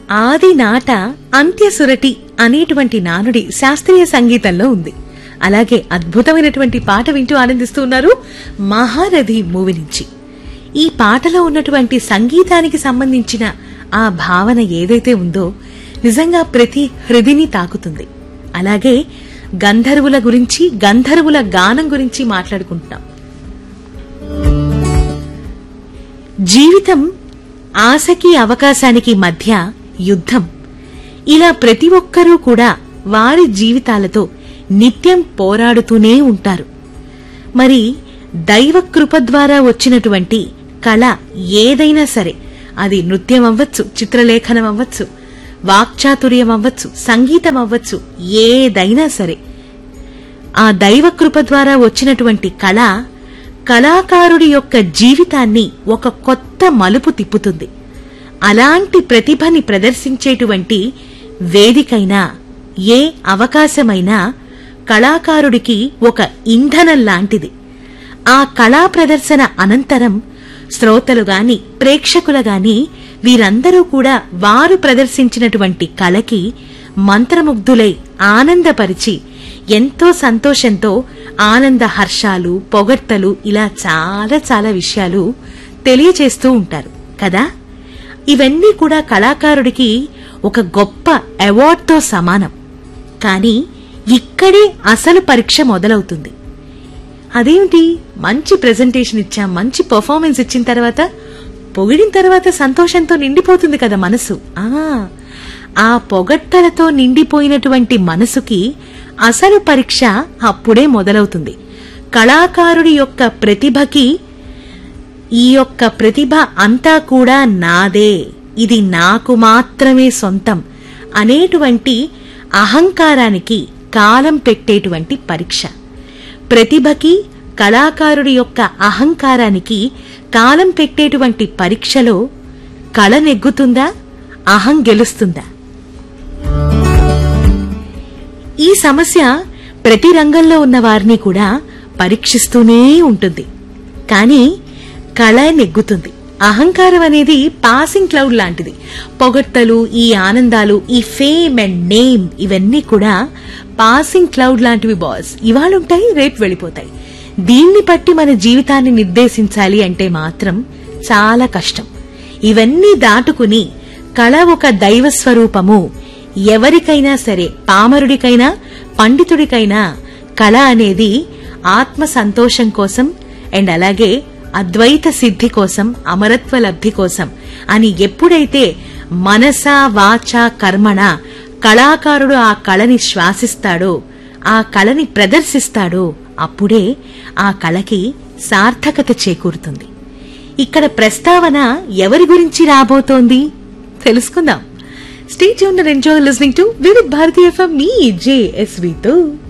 ఆది నాట అంత్యసురటి అనేటువంటి నానుడి శాస్త్రీయ సంగీతంలో ఉంది అలాగే అద్భుతమైనటువంటి పాట వింటూ ఆనందిస్తూ ఉన్నారు మహారథి మూవీ నుంచి ఈ పాటలో ఉన్నటువంటి సంగీతానికి సంబంధించిన ఆ భావన ఏదైతే ఉందో నిజంగా ప్రతి హృదిని తాకుతుంది అలాగే గంధర్వుల గురించి గంధర్వుల గానం గురించి మాట్లాడుకుంటున్నాం జీవితం ఆశకి అవకాశానికి మధ్య యుద్ధం ఇలా ప్రతి ఒక్కరూ కూడా వారి జీవితాలతో నిత్యం పోరాడుతూనే ఉంటారు మరి దైవ కృప ద్వారా వచ్చినటువంటి కళ ఏదైనా సరే అది నృత్యం అవ్వచ్చు చిత్రలేఖనం అవ్వచ్చు వాక్చాతుర్యం అవ్వచ్చు సంగీతం అవ్వచ్చు ఏదైనా సరే ఆ దైవ కృప ద్వారా వచ్చినటువంటి కళ కళాకారుడి యొక్క జీవితాన్ని ఒక కొత్త మలుపు తిప్పుతుంది అలాంటి ప్రతిభని ప్రదర్శించేటువంటి వేదికైనా ఏ అవకాశమైనా కళాకారుడికి ఒక ఇంధనం లాంటిది ఆ కళా ప్రదర్శన అనంతరం శ్రోతలు గాని ప్రేక్షకులు గాని వీరందరూ కూడా వారు ప్రదర్శించినటువంటి కళకి మంత్రముగ్ధులై ఆనందపరిచి ఎంతో సంతోషంతో ఆనంద హర్షాలు పొగడ్తలు ఇలా చాలా చాలా విషయాలు తెలియచేస్తూ ఉంటారు కదా ఇవన్నీ కూడా కళాకారుడికి ఒక గొప్ప అవార్డ్తో సమానం కానీ ఇక్కడే అసలు పరీక్ష మొదలవుతుంది అదేమిటి మంచి ప్రెజెంటేషన్ ఇచ్చాం మంచి పర్ఫార్మెన్స్ ఇచ్చిన తర్వాత పొగిడిన తర్వాత సంతోషంతో నిండిపోతుంది కదా మనసు ఆ ఆ పొగట్టలతో నిండిపోయినటువంటి మనసుకి అసలు పరీక్ష అప్పుడే మొదలవుతుంది కళాకారుడి యొక్క ప్రతిభకి ఈ యొక్క ప్రతిభ అంతా కూడా నాదే ఇది నాకు మాత్రమే సొంతం అనేటువంటి అహంకారానికి కాలం పెట్టేటువంటి పరీక్ష ప్రతిభకి కళాకారుడి యొక్క అహంకారానికి కాలం పెట్టేటువంటి పరీక్షలో కళ నెగ్గుతుందా అహం గెలుస్తుందా ఈ సమస్య ప్రతి రంగంలో ఉన్న వారిని కూడా పరీక్షిస్తూనే ఉంటుంది కానీ కళ నెగ్గుతుంది అహంకారం అనేది పాసింగ్ క్లౌడ్ లాంటిది పొగడ్తలు ఈ ఆనందాలు ఈ ఫేమ్ అండ్ నేమ్ ఇవన్నీ కూడా పాసింగ్ క్లౌడ్ లాంటివి బాస్ ఇవాళ ఉంటాయి రేపు వెళ్ళిపోతాయి దీన్ని బట్టి మన జీవితాన్ని నిర్దేశించాలి అంటే మాత్రం చాలా కష్టం ఇవన్నీ దాటుకుని కళ ఒక దైవ స్వరూపము ఎవరికైనా సరే పామరుడికైనా పండితుడికైనా కళ అనేది ఆత్మ సంతోషం కోసం అండ్ అలాగే అద్వైత సిద్ధి కోసం అమరత్వ లబ్ధి కోసం అని ఎప్పుడైతే మనస వాచ కర్మణ కళాకారుడు ఆ కళని శ్వాసిస్తాడో ఆ కళని ప్రదర్శిస్తాడో అప్పుడే ఆ కళకి సార్థకత చేకూరుతుంది ఇక్కడ ప్రస్తావన ఎవరి గురించి రాబోతోంది తెలుసుకుందాం stay tune enjoy listening to Vividh Bharati మీ జేఎస్వితో